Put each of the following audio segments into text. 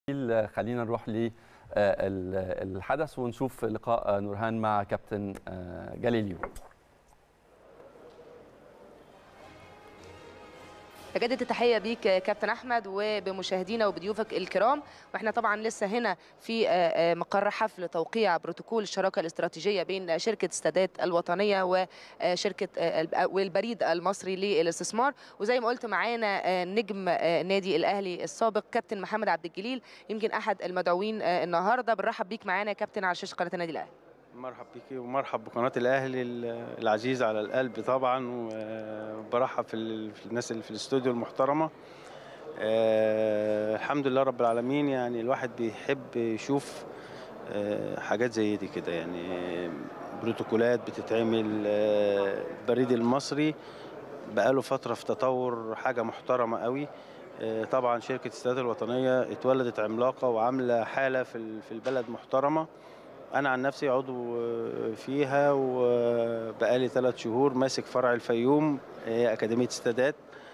خلينا نروح للحدث ونشوف لقاء نورهان مع كابتن جاليليو تجدد التحيه بيك كابتن احمد وبمشاهدينا وبضيوفك الكرام واحنا طبعا لسه هنا في مقر حفل توقيع بروتوكول الشراكه الاستراتيجيه بين شركه استادات الوطنيه وشركه والبريد المصري للاستثمار وزي ما قلت معانا نجم نادي الاهلي السابق كابتن محمد عبد الجليل يمكن احد المدعوين النهارده بنرحب بيك معانا كابتن على شاشه قناه النادي الاهلي مرحب بيكي ومرحب بقناه الاهلي العزيز على القلب طبعا وبرحب في الناس اللي في الاستوديو المحترمه الحمد لله رب العالمين يعني الواحد بيحب يشوف حاجات زي دي كده يعني بروتوكولات بتتعمل البريد المصري بقاله فتره في تطور حاجه محترمه قوي طبعا شركه السادات الوطنيه اتولدت عملاقه وعامله حاله في البلد محترمه انا عن نفسي عضو فيها وبقالي ثلاث شهور ماسك فرع الفيوم هي اكاديميه استادات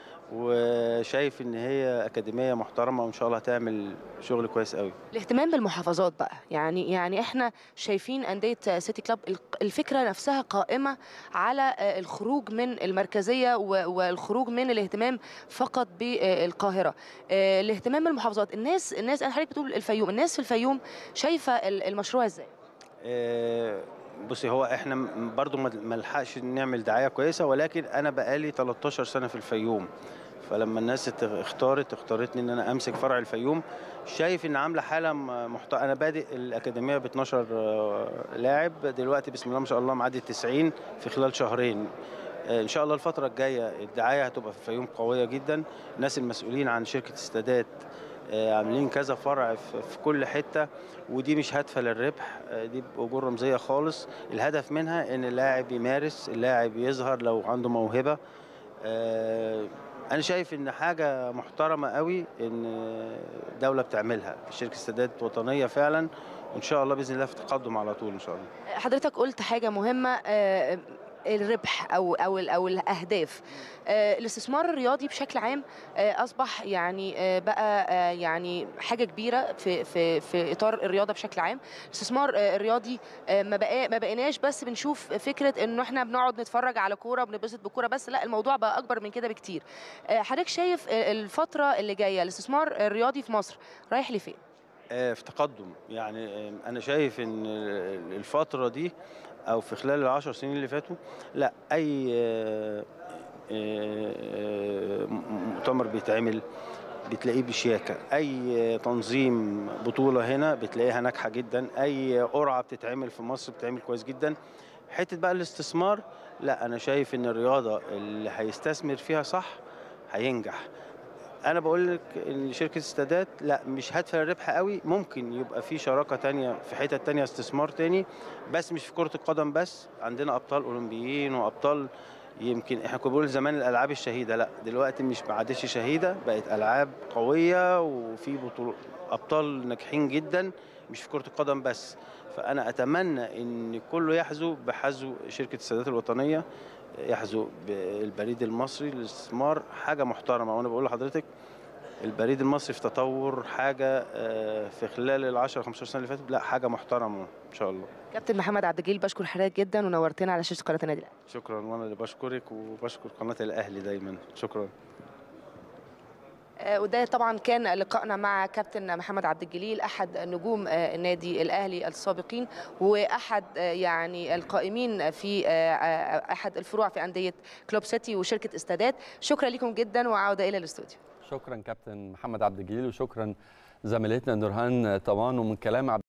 وشايف ان هي اكاديميه محترمه وان شاء الله هتعمل شغل كويس قوي الاهتمام بالمحافظات بقى يعني يعني احنا شايفين انديه سيتي كلاب الفكره نفسها قائمه على الخروج من المركزيه والخروج من الاهتمام فقط بالقاهره الاهتمام بالمحافظات الناس الناس انا حضرتك بتقول الفيوم الناس في الفيوم شايفه المشروع ازاي بصي هو احنا برضو ما لحقش نعمل دعايه كويسه ولكن انا بقالي 13 سنه في الفيوم فلما الناس اختارت اختارتني ان انا امسك فرع الفيوم شايف ان عامله حاله محترمه انا بادئ الاكاديميه ب 12 لاعب دلوقتي بسم الله ما شاء الله معدي 90 في خلال شهرين ان شاء الله الفتره الجايه الدعايه هتبقى في الفيوم قويه جدا الناس المسؤولين عن شركه استادات عاملين كذا فرع في كل حته ودي مش هادفه للربح دي باجور رمزيه خالص الهدف منها ان اللاعب يمارس اللاعب يظهر لو عنده موهبه انا شايف ان حاجه محترمه قوي ان دوله بتعملها شركه استادات وطنيه فعلا وان شاء الله باذن الله في تقدم على طول ان شاء الله حضرتك قلت حاجه مهمه الربح او او او الاهداف آه الاستثمار الرياضي بشكل عام آه اصبح يعني آه بقى يعني حاجه كبيره في في في اطار الرياضه بشكل عام الاستثمار الرياضي ما بقى ما بقيناش بس بنشوف فكره انه احنا بنقعد نتفرج على كوره بنبسط بالكوره بس لا الموضوع بقى اكبر من كده بكتير حضرتك شايف الفتره اللي جايه الاستثمار الرياضي في مصر رايح لفين في تقدم يعني انا شايف ان الفتره دي او في خلال العشر سنين اللي فاتوا لا اي مؤتمر بيتعمل بتلاقيه بشياكه اي تنظيم بطوله هنا بتلاقيها ناجحه جدا اي قرعه بتتعمل في مصر بتتعمل كويس جدا حته بقى الاستثمار لا انا شايف ان الرياضه اللي هيستثمر فيها صح هينجح انا بقول لك ان شركه استادات لا مش هادفه للربح قوي ممكن يبقى في شراكه تانية في حتت تانية استثمار تاني بس مش في كره القدم بس عندنا ابطال اولمبيين وابطال يمكن احنا كنا بنقول زمان الالعاب الشهيده لا دلوقتي مش ما عادتش شهيده بقت العاب قويه وفي بطول ابطال ناجحين جدا مش في كره القدم بس فانا اتمنى ان كله يحذو بحذو شركه السادات الوطنيه يحذو بالبريد المصري للاستثمار حاجه محترمه وانا بقول لحضرتك البريد المصري في تطور حاجه في خلال ال 10 15 سنه اللي فاتت لا حاجه محترمه ان شاء الله كابتن محمد عبد الجليل بشكر حضرتك جدا ونورتنا على شاشه قناه النادي الاهلي شكرا وانا اللي بشكرك وبشكر قناه الاهلي دايما شكرا وده طبعا كان لقائنا مع كابتن محمد عبد الجليل احد نجوم النادي الاهلي السابقين واحد يعني القائمين في احد الفروع في انديه كلوب سيتي وشركه استادات شكرا لكم جدا وعوده الى الاستوديو شكرا كابتن محمد عبد الجليل وشكرا زميلتنا نورهان طبعا ومن كلام